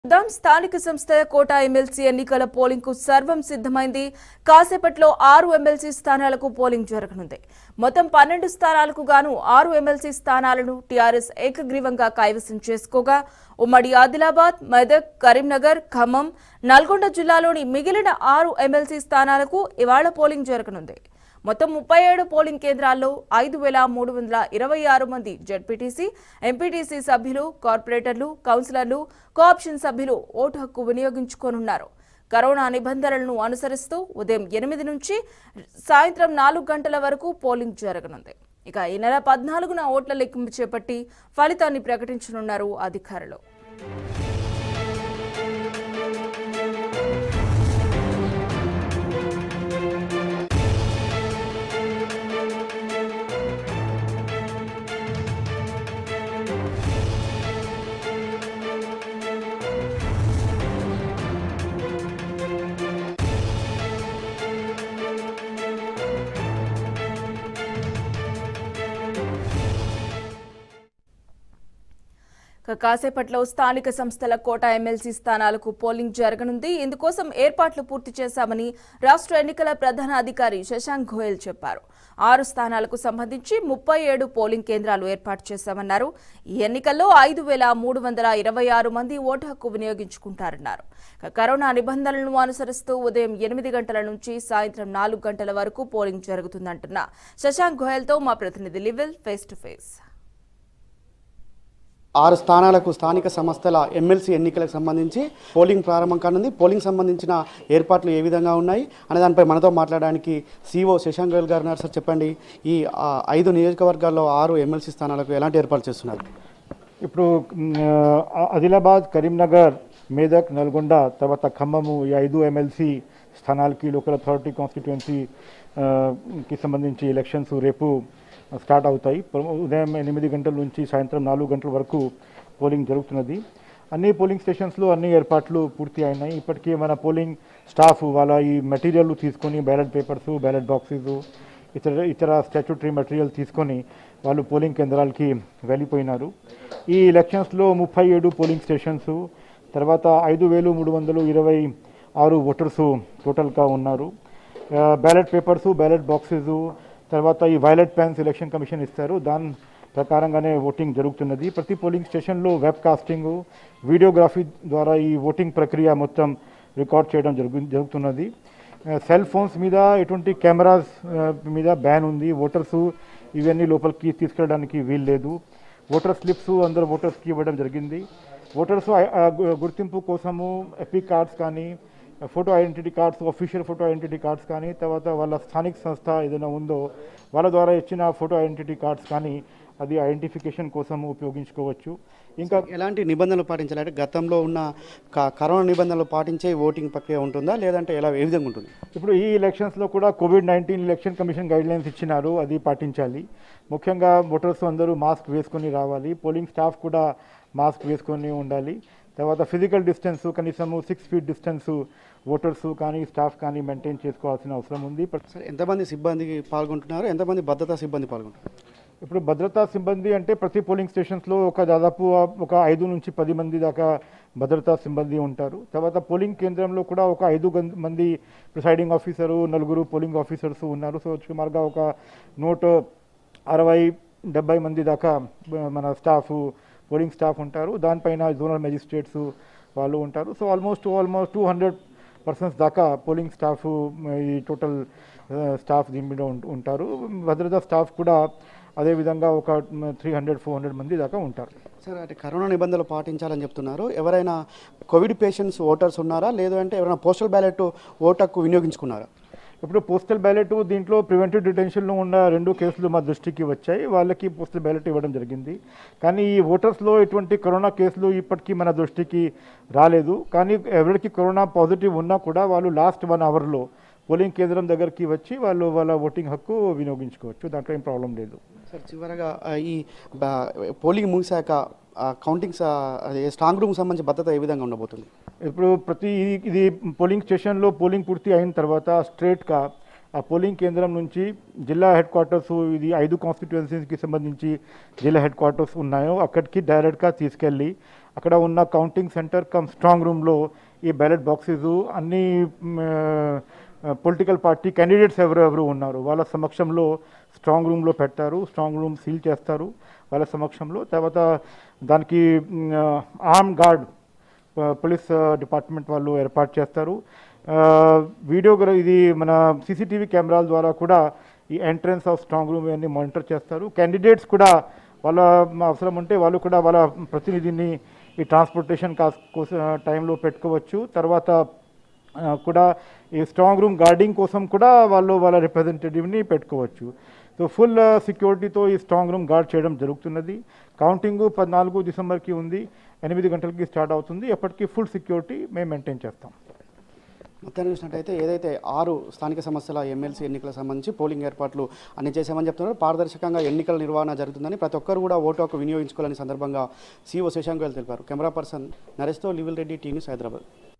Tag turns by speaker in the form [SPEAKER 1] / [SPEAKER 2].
[SPEAKER 1] దాం స్థానిక సంస్థల కోటా ఎమ్మెల్సీ ఎన్నికల పోలింగ్ కు సర్వం సిద్ధమైంది కాసేపట్లో ఆరు ఎమ్మెల్సీ స్థానాలకు పోలింగ్ జరగనుంది మొత్తం పన్నెండు స్థానాలకు గాను ఆరు ఎమ్మెల్సీ స్థానాలను టీఆర్ఎస్ ఏకగ్రీవంగా కైవసం చేసుకోగా ఉమ్మడి ఆదిలాబాద్ మెదక్ కరీంనగర్ ఖమ్మం నల్గొండ జిల్లాలోని మిగిలిన ఆరు ఎమ్మెల్సీ స్థానాలకు ఇవాళ పోలింగ్ జరగనుంది మొత్తం ముప్పై ఏడు పోలింగ్ కేంద్రాల్లో ఐదు వేల మూడు వందల ఇరవై ఆరు మంది జడ్పీటీసీ ఎంపీటీసీ సభ్యులు కార్పొరేటర్లు కౌన్సిలర్లు కోఆప్షన్ సభ్యులు ఓటు హక్కు వినియోగించుకోనున్నారు కరోనా నిబంధనలను అనుసరిస్తూ ఉదయం ఎనిమిది నుంచి సాయంత్రం నాలుగు గంటల వరకు పోలింగ్ జరగనుంది ఇక ఈ నెల పద్నాలుగున ఓట్ల లెక్కింపు చేపట్టి ఫలితాన్ని ప్రకటించనున్నారు అధికారులు ఇక కాసేపట్లో స్థానిక సంస్థల కోటా ఎమ్మెల్సీ స్థానాలకు పోలింగ్ జరగనుంది ఇందుకోసం ఏర్పాట్లు పూర్తి చేశామని రాష్ట్ర ఎన్నికల ప్రధాన అధికారి శశాంక్ గోయల్ చెప్పారు ఆరు స్థానాలకు సంబంధించి ముప్పై ఏడు పోలింగ్ కేంద్రాలు ఏర్పాటు చేశామన్నారు ఈ ఎన్నికల్లో ఐదు వేల మూడు వందల ఇరవై ఆరు మంది ఓటు హక్కు వినియోగించుకుంటారన్నారు ఇక కరోనా నిబంధనలను అనుసరిస్తూ ఉదయం ఎనిమిది గంటల నుంచి సాయంత్రం నాలుగు గంటల వరకు పోలింగ్ జరుగుతుందంటున్న శశాంక్ గోయల్తో మా ప్రతినిధి లివిల్ ఫేస్ టు ఫేస్
[SPEAKER 2] ఆరు స్థానాలకు స్థానిక సంస్థల ఎమ్మెల్సీ ఎన్నికలకు సంబంధించి పోలింగ్ ప్రారంభం కానుంది పోలింగ్ సంబంధించిన ఏర్పాట్లు ఏ విధంగా ఉన్నాయి అనే దానిపై మనతో మాట్లాడడానికి సిఓ శశాంక్ గోయల్ గారు ఉన్నారు సార్ చెప్పండి ఈ ఆ, ఐదు నియోజకవర్గాల్లో ఆరు ఎమ్మెల్సీ స్థానాలకు ఎలాంటి ఏర్పాట్లు చేస్తున్నారు
[SPEAKER 3] ఇప్పుడు మ్, ఆ, ఆదిలాబాద్ కరీంనగర్ మేదక్ నల్గొండ తర్వాత ఖమ్మము ఈ ఐదు ఎమ్మెల్సీ స్థానాలకి లోకల్ అథారిటీ కాన్స్టిట్యుయెన్సీ ఆ, కి సంబంధించి ఎలక్షన్స్ రేపు స్టార్ట్ అవుతాయి ప్ర- ఉదయం ఎనిమిది గంటల నుంచి సాయంత్రం నాలుగు గంటల వరకు పోలింగ్ జరుగుతున్నది అన్ని పోలింగ్ స్టేషన్స్లో అన్ని ఏర్పాట్లు పూర్తి అయినాయి ఇప్పటికీ మన పోలింగ్ స్టాఫ్ వాళ్ళ ఈ మెటీరియల్ తీసుకొని బ్యాలెట్ పేపర్స్ బ్యాలెట్ బాక్సెస్ ఇతర ఇతర స్టాచ్యూటరీ మెటీరియల్ తీసుకొని వాళ్ళు పోలింగ్ కేంద్రాలకి వెళ్ళిపోయినారు ఈ ఎలక్షన్స్లో ముప్పై ఏడు పోలింగ్ స్టేషన్స్ తర్వాత ఐదు వేలు మూడు వందలు ఇరవై ఆరు ఓటర్స్ టోటల్గా ఉన్నారు బ్యాలెట్ పేపర్స్ బ్యాలెట్ బాక్సెస్ తర్వాత ఈ వైలెట్ పెన్స్ ఎలక్షన్ కమిషన్ ఇస్తారు దాని ప్రకారంగానే ఓటింగ్ జరుగుతున్నది ప్రతి పోలింగ్ స్టేషన్లో వెబ్ కాస్టింగ్ వీడియోగ్రఫీ ద్వారా ఈ ఓటింగ్ ప్రక్రియ మొత్తం రికార్డ్ చేయడం జరుగు జరుగుతున్నది సెల్ ఫోన్స్ మీద ఎటువంటి కెమెరాస్ ఆ, మీద బ్యాన్ ఉంది ఓటర్స్ ఇవన్నీ లోపలికి తీసుకెళ్ళడానికి వీలు లేదు ఓటర్ స్లిప్స్ అందరు ఓటర్స్కి ఇవ్వడం జరిగింది ఓటర్స్ ఆ- ఆ గు- గుర్తింపు కోసము ఎపిక్ కార్డ్స్ కానీ photo identity cards official photo identity cards కానీ తర్వాత వాళ్ళ స్థానిక సంస్థ ఏదైనా ఉందో వాళ్ళ ద్వారా ఇచ్చిన ఫోటో ఐడెంటిటీ కార్డ్స్ కానీ అది ఐడెంటిఫికేషన్ కోసం ఉపయోగించుకోవచ్చు ఇంకా
[SPEAKER 2] ఎలాంటి నిబంధనలు పాటించాలి అంటే గతంలో ఉన్న క- కరోనా నిబంధనలు పాటించే ఓటింగ్ ప్రక్రియ ఉంటుందా లేదంటే ఎలా ఏ విధంగా ఉంటుంది
[SPEAKER 3] ఇప్పుడు ఈ ఎలక్షన్స్లో కూడా COVID nineteen election commission guidelines ఇచ్చినారు అది పాటించాలి ముఖ్యంగా ఓటర్స్ అందరూ మాస్క్ వేసుకొని రావాలి పోలింగ్ స్టాఫ్ కూడా మాస్క్ వేసుకొని ఉండాలి తర్వాత ఫిజికల్ డిస్టెన్స్ కనీసము సిక్స్ ఫీట్ డిస్టెన్స్ ఓటర్స్ కానీ స్టాఫ్ కానీ మెయింటైన్ చేసుకోవాల్సిన అవసరం ఉంది
[SPEAKER 2] సార్ ఎంతమంది సిబ్బంది పాల్గొంటున్నారు ఎంతమంది భద్రతా సిబ్బంది పాల్గొంటున్నారు
[SPEAKER 3] ఇప్పుడు భద్రతా సిబ్బంది అంటే ప్రతి పోలింగ్ స్టేషన్స్లో ఒక దాదాపు ఒక ఐదు నుంచి పది మంది దాకా భద్రతా సిబ్బంది ఉంటారు తర్వాత పోలింగ్ కేంద్రంలో కూడా ఒక ఐదు గం- మంది ప్రిసైడింగ్ ఆఫీసరు నలుగురు పోలింగ్ ఆఫీసర్స్ ఉన్నారు సో సుమారుగా ఒక నూట అరవై డెబ్బై మంది దాకా బ- మన స్టాఫ్ పోలింగ్ స్టాఫ్ ఉంటారు దానిపైన జోనల్ మెజిస్ట్రేట్స్ వాళ్ళు ఉంటారు so almost almost two hundred persons దాకా పోలింగ్ స్టాఫ్ ఈ టోటల్ స్టాఫ్ దీని మీద ఉం- ఉంటారు భద్రతా స్టాఫ్ కూడా అదేవిధంగా ఒక త్రీ హండ్రెడ్ ఫోర్ హండ్రెడ్ మంది దాకా ఉంటారు
[SPEAKER 2] సార్ అంటే కరోనా నిబంధనలు పాటించాలని చెప్తున్నారు ఎవరైనా కోవిడ్ పేషెంట్స్ ఓటర్స్ ఉన్నారా లేదు అంటే ఎవరైనా పోస్టల్ బ్యాలెట్ ఓటకు వినియోగించుకున్నారా
[SPEAKER 3] ఇప్పుడు పోస్టల్ బ్యాలెట్ దీంట్లో ప్రివెంటివ్ డిటెన్షన్లో ఉన్న రెండు కేసులు మా దృష్టికి వచ్చాయి వాళ్ళకి పోస్టల్ బ్యాలెట్ ఇవ్వడం జరిగింది కానీ ఈ ఓటర్స్లో ఎటువంటి కరోనా కేసులు ఇప్పటికీ మన దృష్టికి రాలేదు కానీ ఎవరికి కరోనా పాజిటివ్ ఉన్నా కూడా వాళ్ళు లాస్ట్ వన్ అవర్లో పోలింగ్ కేంద్రం దగ్గరికి వచ్చి వాళ్ళు వాళ్ళ ఓటింగ్ హక్కు వినియోగించుకోవచ్చు దాంట్లో ఏం ప్రాబ్లం లేదు
[SPEAKER 2] సార్ చివరగా ఆ, ఈ బా- పోలింగ్ ముగిశాక కౌంటింగ్స్ అదే స్ట్రాంగ్ రూమ్ సంబంధించి భద్రత ఏ విధంగా ఉండబోతుంది
[SPEAKER 3] ఇప్పుడు ప్రతి ఇది- ఇది పోలింగ్ స్టేషన్లో పోలింగ్ పూర్తి అయిన తర్వాత స్ట్రేట్గా ఆ పోలింగ్ కేంద్రం నుంచి జిల్లా హెడ్ క్వార్టర్స్ ఇది ఐదు కాన్స్టిట్యుయెన్సీస్కి సంబంధించి జిల్లా హెడ్ క్వార్టర్స్ ఉన్నాయో అక్కడికి డైరెక్ట్గా తీసుకెళ్ళి అక్కడ ఉన్న కౌంటింగ్ సెంటర్ కమ్ స్ట్రాంగ్ రూమ్లో ఈ బ్యాలెట్ బాక్సెస్ అన్ని పొలిటికల్ పార్టీ క్యాండిడేట్స్ ఎవరు ఎవరు ఉన్నారు వాళ్ళ సమక్షంలో స్ట్రాంగ్ రూమ్లో పెడతారు స్ట్రాంగ్ రూమ్ సీల్ చేస్తారు వాళ్ళ సమక్షంలో తర్వాత దానికి ఆర్మ్ గార్డ్ పోలీస్ డిపార్ట్మెంట్ వాళ్ళు ఏర్పాటు చేస్తారు వీడియో ఇది మన సీసీటీవీ కెమెరాల ద్వారా కూడా ఈ ఎంట్రన్స్ ఆఫ్ స్ట్రాంగ్ రూమ్ ఇవన్నీ మానిటర్ చేస్తారు క్యాండిడేట్స్ కూడా వాళ్ళ అవసరం ఉంటే వాళ్ళు కూడా వాళ్ళ ప్రతినిధిని ఈ ట్రాన్స్పోర్టేషన్ కాస్ట్ కోసం టైంలో పెట్టుకోవచ్చు తర్వాత ఆ, కూడా ఈ స్ట్రాంగ్ రూమ్ గార్డింగ్ కోసం కూడా వాళ్ళు వాళ్ళ రిప్రజెంటేటివ్ని పెట్టుకోవచ్చు సో ఫుల్ సెక్యూరిటీతో ఈ స్ట్రాంగ్ రూమ్ గార్డ్ చేయడం జరుగుతున్నది కౌంటింగ్ పద్నాలుగు డిసెంబర్కి ఉంది ఎనిమిది గంటలకి స్టార్ట్ అవుతుంది ఎప్పటికీ ఫుల్ సెక్యూరిటీ మేము మెయింటైన్ చేస్తాం
[SPEAKER 2] మొత్తాన్ని చూసినట్టయితే ఏదైతే ఆరు స్థానిక సంస్థల ఎమ్మెల్సీ ఎన్నికలకు సంబంధించి పోలింగ్ ఏర్పాట్లు అన్ని చేశామని చెప్తున్నారు పారదర్శకంగా ఎన్నికల నిర్వహణ జరుగుతుందని ప్రతి ఒక్కరు కూడా ఓటు హక్కు వినియోగించుకోవాలని సందర్భంగా సీఓ శశాంక్ గారు తెలిపారు కెమెరా పర్సన్ నరేష్తో లివిల్ రెడ్డి టీ న్యూస్ హైదరాబాద్